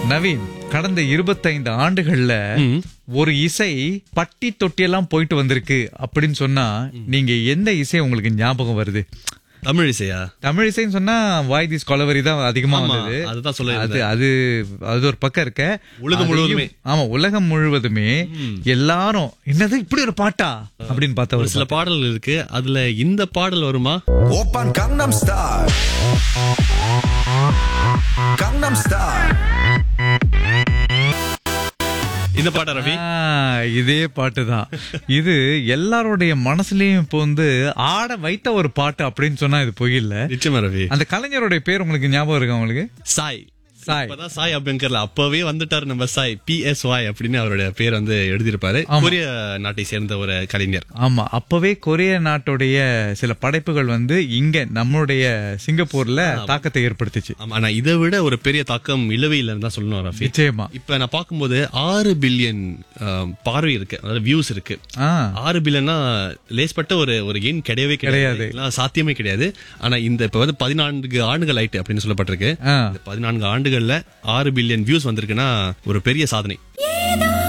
நவீன் கடந்த இருபத்தைந்து ஆண்டுகள்ல ஒரு இசை பட்டி தொட்டியெல்லாம் போயிட்டு வந்திருக்கு அப்படின்னு சொன்னா நீங்க எந்த இசை உங்களுக்கு ஞாபகம் வருது தமிழ் இசையா தமிழ் இசைன்னு சொன்னா வாய் திஸ் கொலவரி தான் அதிகமா ஆமா, வந்தது அதுதான் சொல்ல அது அது அது ஒரு பக்கம் இருக்க உலகம் அதையும்- முழுவதுமே. ஆமா உலகம் முழுவதுமே எல்லாரும் என்னது இப்படி ஒரு பாட்டா அப்படின்னு பார்த்தா ஒரு ஒரு சில பாடல்கள் இருக்கு அதுல இந்த பாடல் வருமா 오빤 강남스타일 강남스타일 இந்த பாட்டா ரவி ஆ, இதே பாட்டு தான் இது எல்லாருடைய மனசுலயும் இப்போ வந்து ஆட வைத்த ஒரு பாட்டு அப்படின்னு சொன்னா இது பொய் இல்ல நிச்சயமா ரவி அந்த கலைஞருடைய பேர் உங்களுக்கு ஞாபகம் இருக்கா உங்களுக்கு சாய் சாய். இப்பதான் சாய் அப்படிங்கறல அப்பவே வந்துட்டாரு நம்ம சாய் பி எஸ் ஒய் அப்படின்னு அவருடைய பேர் வந்து எழுதியிருப்பாரு கொரிய நாட்டை சேர்ந்த ஒரு கலைஞர் ஆமா அப்பவே கொரிய நாட்டுடைய சில படைப்புகள் வந்து இங்க நம்மளுடைய சிங்கப்பூர்ல தாக்கத்தை ஏற்படுத்துச்சு ஆமா ஆனா இதை விட ஒரு பெரிய தாக்கம் இளவையில தான் சொல்லணும் ரஃபி நிச்சயமா இப்ப நான் பார்க்கும்போது ஆறு பில்லியன் பார்வை இருக்கு அதாவது வியூஸ் இருக்கு ஆ ஆறு பில்லியனா லேஸ்பட்ட ஒரு ஒரு எண் கிடையவே கிடையாது. கிடையாது இதெல்லாம் சாத்தியமே கிடையாது ஆனா இந்த இப்ப வந்து பதினான்கு ஆண்டுகள் ஆயிட்டு அப்படின்னு சொல்லப்பட்டிருக்கு ஆ இந்த பதினான்கு ஆண்டுகள்ல ஆறு பில்லியன் வியூஸ் வந்திருக்குன்னா ஒரு பெரிய சாதனை